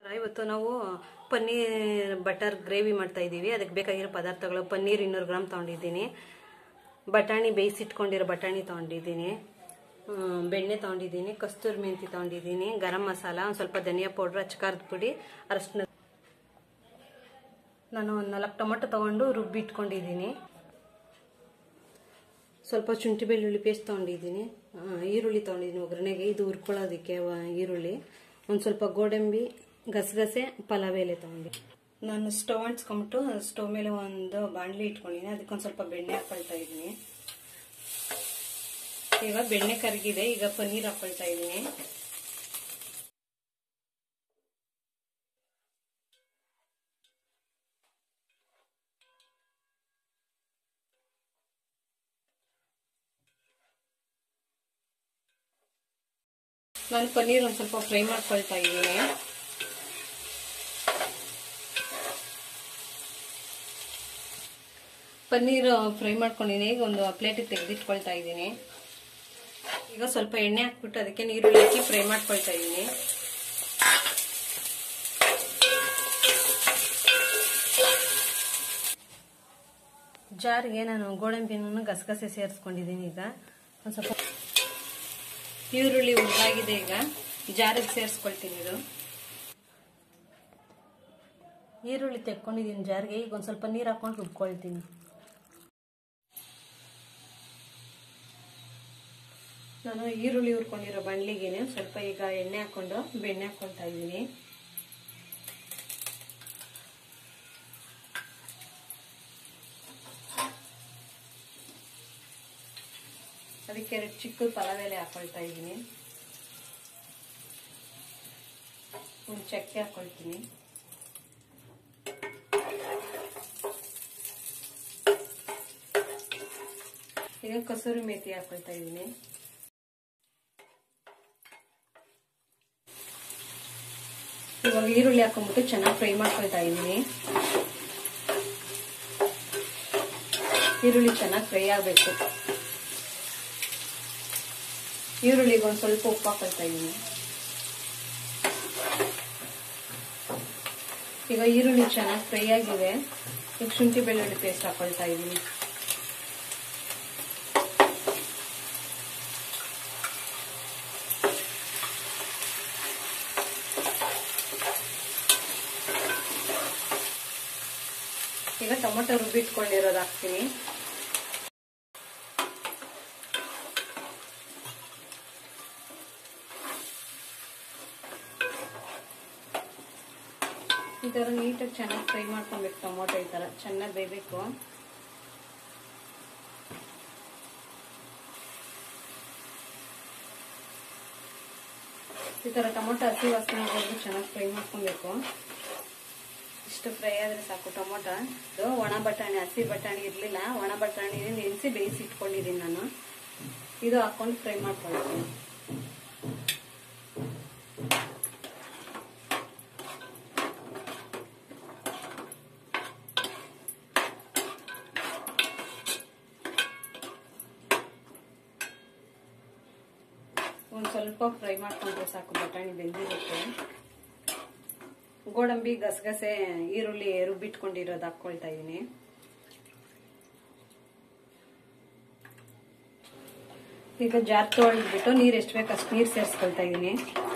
ಇವತ್ತು ನಾವು paneer butter gravy ಮಾಡ್ತಾ ಇದ್ದೀವಿ ಅದಕ್ಕೆ ಬೇಕಾಗಿರೋ ಪದಾರ್ಥಗಳು ಪನ್ನೀರ್ ಇನ್ನೂರು ಗ್ರಾಮ್ ತೊಗೊಂಡಿದ್ದೀನಿ ಬಟಾಣಿ ಬೇಯಿಸಿಟ್ಕೊಂಡಿರೋ ಬಟಾಣಿ ತೊಗೊಂಡಿದ್ದೀನಿ ಹ್ಮ್, ಬೆಣ್ಣೆ ತೊಗೊಂಡಿದ್ದೀನಿ ಕಸ್ತೂರಿ ಮೆಂತಿ ತೊಗೊಂಡಿದ್ದೀನಿ ಗರಂ ಮಸಾಲ ಒಂದು ಸ್ವಲ್ಪ ಧನಿಯಾ ಪೌಡ್ರ್ ಅಚ್ಕಾರದ ಪುಡಿ ಅರಶಿನ ನಾನು ಒಂದು ನಾಲ್ಕು ಟೊಮೊಟೊ ತೊಗೊಂಡು ರುಬ್ಬಿಟ್ಕೊಂಡಿದ್ದೀನಿ ಸ್ವಲ್ಪ ಶುಂಠಿ ಬೆಳ್ಳುಳ್ಳಿ ಪೇಸ್ಟ್ ತೊಗೊಂಡಿದ್ದೀನಿ ಆ, ಈರುಳ್ಳಿ ತೊಗೊಂಡಿದ್ದೀನಿ ಒಗ್ಗರಣೆಗೆ ಇದು ಹುರ್ಕೊಳ್ಳೋದಕ್ಕೆ ವ- ಈರುಳ್ಳಿ ಒಂದು ಸ್ವಲ್ಪ ಗೋಡಂಬಿ ಗಸಗಸೆ ಪಲಾವ್ ಎಲೆ ತೊಗೊಂಡು ನಾನು ಸ್ಟವ್ ಅಂಟ್ಸ್ಕೊಂಬಿಟ್ಟು ಸ್ಟವ್ ಮೇಲೆ ಒಂದು ಬಾಣಲಿ ಇಟ್ಕೊಂಡಿದ್ದೀನಿ ಅದಕ್ಕೊಂದು ಸ್ವಲ್ಪ ಬೆಣ್ಣೆ ಹಾಕೊಳ್ತಾ ಇದ್ದೀನಿ ಈಗ ಬೆಣ್ಣೆ ಕರಗಿದೆ ಈಗ ಪನ್ನೀರ್ ಹಾಕೊಳ್ತಾ ಇದ್ದೀನಿ ನಾನು ಪನ್ನೀರ್ ಒಂದು ಸ್ವಲ್ಪ ಫ್ರೈ ಮಾಡ್ಕೊಳ್ತಾ ಇದ್ದೀನಿ ಪನ್ನೀರ್ ಫ್ರೈ ಮಾಡ್ಕೊಂಡಿದ್ದೀನಿ ಈಗ ಒಂದು ಪ್ಲೇಟಿಗೆ ತೆಗೆದಿಟ್ಕೊಳ್ತಾ ಇದ್ದೀನಿ ಈಗ ಸ್ವಲ್ಪ ಎಣ್ಣೆ ಹಾಕ್ಬಿಟ್ಟು ಅದಕ್ಕೆ ನೀರುಳ್ಳಿ ಹಾಕಿ ಫ್ರೈ ಮಾಡ್ಕೊಳ್ತಾ ಇದ್ದೀನಿ ಜಾರ್ಗೆ ನಾನು ಗೋಡಂಬಿನೂ ಗಸಗಸೆ ಸೇರಿಸ್ಕೊಂಡಿದ್ದೀನಿ ಈಗ ಒಂದು ಸ್ವಲ್ಪ ಈರುಳ್ಳಿ ಉದ್ದಾಗಿದೆ ಈಗ ಜಾರಿಗೆ ಸೇರಿಸ್ಕೊಳ್ತೀನಿ ಇದು ಈರುಳ್ಳಿ ತೆಕ್ಕೊಂಡಿದ್ದೀನಿ ಜಾರಿಗೆ ಈಗ ಒಂದು ಸ್ವಲ್ಪ ನೀರು ಹಾಕೊಂಡು ರುಬ್ಕೊಳ್ತೀನಿ ನಾನು ಈರುಳ್ಳಿ ಹುರ್ಕೊಂಡಿರೋ ಬಂಡ್ಲಿಗೆ ಸ್ವಲ್ಪ ಈಗ ಎಣ್ಣೆ ಹಾಕೊಂಡು ಬೆಣ್ಣೆ ಹಾಕೊಳ್ತಾ ಇದ್ದೀನಿ ಅದಕ್ಕೆ ಎರಡು ಚಿಕ್ಕ ಪಲಾವ್ ಎಲೆ ಹಾಕೊಳ್ತಾ ಇದ್ದೀನಿ ಒಂದು ಚಕ್ಕೆ ಹಾಕೊಳ್ತೀನಿ ಈಗ ಕಸೂರಿ ಮೇಥಿ ಹಾಕೊಳ್ತಾ ಇದ್ದೀನಿ ಇವಾಗ ಈರುಳ್ಳಿ ಹಾಕೊಂಡ್ಬಿಟ್ಟು ಚೆನ್ನಾಗಿ ಫ್ರೈ ಮಾಡ್ಕೊಳ್ತಾ ಇದ್ದೀನಿ ಈರುಳ್ಳಿ ಚೆನ್ನಾಗಿ ಫ್ರೈ ಆಗಬೇಕು ಈರುಳ್ಳಿಗೆ ಒಂದು ಸ್ವಲ್ಪ ಉಪ್ಪು ಹಾಕೊಳ್ತಾ ಇದ್ದೀನಿ ಈಗ ಈರುಳ್ಳಿ ಚೆನ್ನಾಗಿ ಫ್ರೈ ಆಗಿದೆ ಈಗ ಶುಂಠಿ ಬೆಳ್ಳುಳ್ಳಿ ಪೇಸ್ಟ್ ಹಾಕೊಳ್ತಾ ಇದ್ದೀನಿ ಈಗ ಟೊಮೊಟೊ ರುಬ್ಬಿಟ್ಕೊಂಡಿರೋದು ಹಾಕ್ತೀನಿ ಈ ಥರ ನೀಟಾಗಿ ಚೆನ್ನಾಗಿ ಫ್ರೈ ಮಾಡ್ಕೊಬೇಕು ಟೊಮೊಟೊ ಈ ಥರ ಚೆನ್ನಾಗಿ ಬೇಯಬೇಕು ಈ ಥರ ಟೊಮೊಟೊ ಹಸಿ ವಾಸನೆ ಹೋಗಿ ಚೆನ್ನಾಗಿ ಫ್ರೈ ಮಾಡ್ಕೊಬೇಕು ಇಷ್ಟು ಫ್ರೈ ಆದರೆ ಸಾಕು ಟೊಮೊಟೊ ಇದು ಒಣ ಬಟಾಣಿ ಹಸಿ ಬಟಾಣಿ ಇರಲಿಲ್ಲ ಒಣ ಬಟಾಣಿ ನೆನೆಸಿ ಬೇಯಿಸಿ ಇಟ್ಕೊಂಡಿದ್ದೀನಿ ನಾನು ಇದು ಹಾಕೊಂಡು ಫ್ರೈ ಮಾಡ್ಕೊಳ್ತೀನಿ ಒಂದು ಸ್ವಲ್ಪ ಫ್ರೈ ಮಾಡ್ಕೊಂಡ್ರೆ ಸಾಕು ಬಟಾಣಿ ಬೆಂದಿರುತ್ತೆ ಗೋಡಂಬಿ ಗಸಗಸೆ ಈರುಳ್ಳಿ ರುಬ್ಬಿಟ್ಕೊಂಡಿರೋದು ಹಾಕ್ಕೊಳ್ತಾ ಇದ್ದೀನಿ ಈಗ ಜಾರ್ ತೊಳೆದ್ಬಿಟ್ಟು ನೀರು ಎಷ್ಟು ಬೇಕು ಅಷ್ಟು ನೀರು ಸೇರಿಸ್ಕೊಳ್ತಾ ಇದ್ದೀನಿ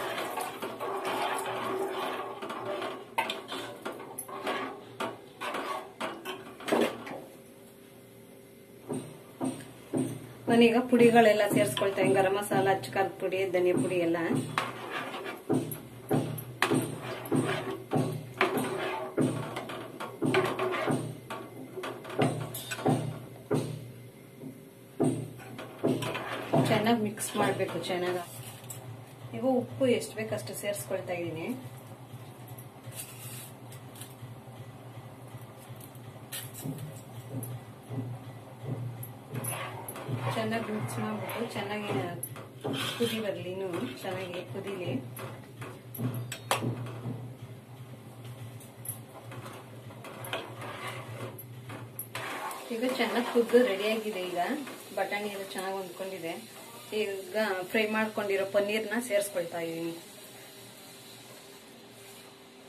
ನಾನೀಗ ಪುಡಿಗಳೆಲ್ಲ ಸೇರಿಸ್ಕೊಳ್ತಾ ಇದ್ದೀನಿ ಗರಂ ಮಸಾಲ ಅಚ್ಚಕಾರದ ಪುಡಿ ಧನಿಯಾ ಪುಡಿ ಎಲ್ಲ ಚೆನ್ನಾಗಿ ಮಿಕ್ಸ್ ಮಾಡಬೇಕು ಚೆನ್ನಾಗಿ ಈಗ ಉಪ್ಪು ಎಷ್ಟು ಬೇಕಷ್ಟು ಸೇರಿಸ್ಕೊಳ್ತಾ ಇದ್ದೀನಿ ಚೆನ್ನಾಗಿ ಮಿಕ್ಸ್ ಮಾಡ್ಬಿಟ್ಟು ಚೆನ್ನಾಗಿ ಕುದಿ ಬರಲಿ ಇನ್ನು ಚೆನ್ನಾಗಿ ಕುದೀಲಿ ಈಗ ಚೆನ್ನಾಗಿ ಕುದ್ದು ರೆಡಿಯಾಗಿದೆ ಈಗ ಬಟಾಣಿ ಎಲ್ಲ ಚೆನ್ನಾಗಿ ಹೊಂದ್ಕೊಂಡಿದೆ ಈಗ ಫ್ರೈ ಮಾಡ್ಕೊಂಡಿರೋ ಪನ್ನೀರ್ನ ಸೇರಿಸ್ಕೊಳ್ತಾ ಇದ್ದೀನಿ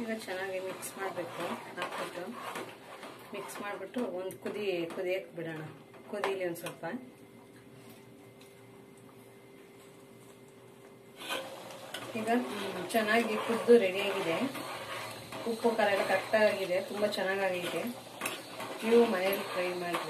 ಈಗ ಚೆನ್ನಾಗಿ ಮಿಕ್ಸ್ ಮಾಡಬೇಕು ಹಾಕ್ಬಿಟ್ಟು ಮಿಕ್ಸ್ ಮಾಡಿಬಿಟ್ಟು ಒಂದು ಕುದಿ ಕುದಿಯಕ್ಕೆ ಬಿಡೋಣ ಕುದೀಲಿ ಒಂದು ಸ್ವಲ್ಪ ಈಗ ಮ್, ಚೆನ್ನಾಗಿ ಕುದ್ದು ರೆಡಿಯಾಗಿದೆ ಉಪ್ಪು ಖಾರ ಎಲ್ಲ ಕರೆಕ್ಟಾಗಿದೆ ತುಂಬ ಚೆನ್ನಾಗಾಗಿದೆ ನೀವು ಮನೇಲಿ ಟ್ರೈ ಮಾಡಿರಿ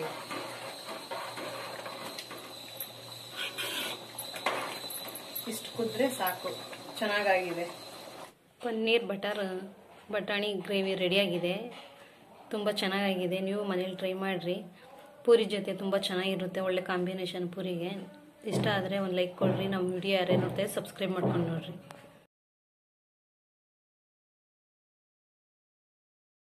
ಇಷ್ಟು ಕುದ್ರೆ ಸಾಕು ಚೆನ್ನಾಗಾಗಿದೆ ಪನ್ನೀರ್ ಬಟರ್ ಬಟಾಣಿ ಗ್ರೇವಿ ರೆಡಿಯಾಗಿದೆ ತುಂಬ ಚೆನ್ನಾಗಾಗಿದೆ ನೀವು ಮನೇಲಿ ಟ್ರೈ ಮಾಡಿರಿ ಪೂರಿ ಜೊತೆ ತುಂಬ ಚೆನ್ನಾಗಿರುತ್ತೆ ಒಳ್ಳೆ ಕಾಂಬಿನೇಷನ್ ಪೂರಿಗೆ ಇಷ್ಟ ಆದರೆ ಒಂದು ಲೈಕ್ ಕೊಡ್ರಿ ನಮ್ಮ ವಿಡಿಯೋ ಯಾರೇ ನೋಡ್ತಾರೆ ಸಬ್ಸ್ಕ್ರೈಬ್ ಮಾಡ್ಕೊಂಡು ನೋಡ್ರಿ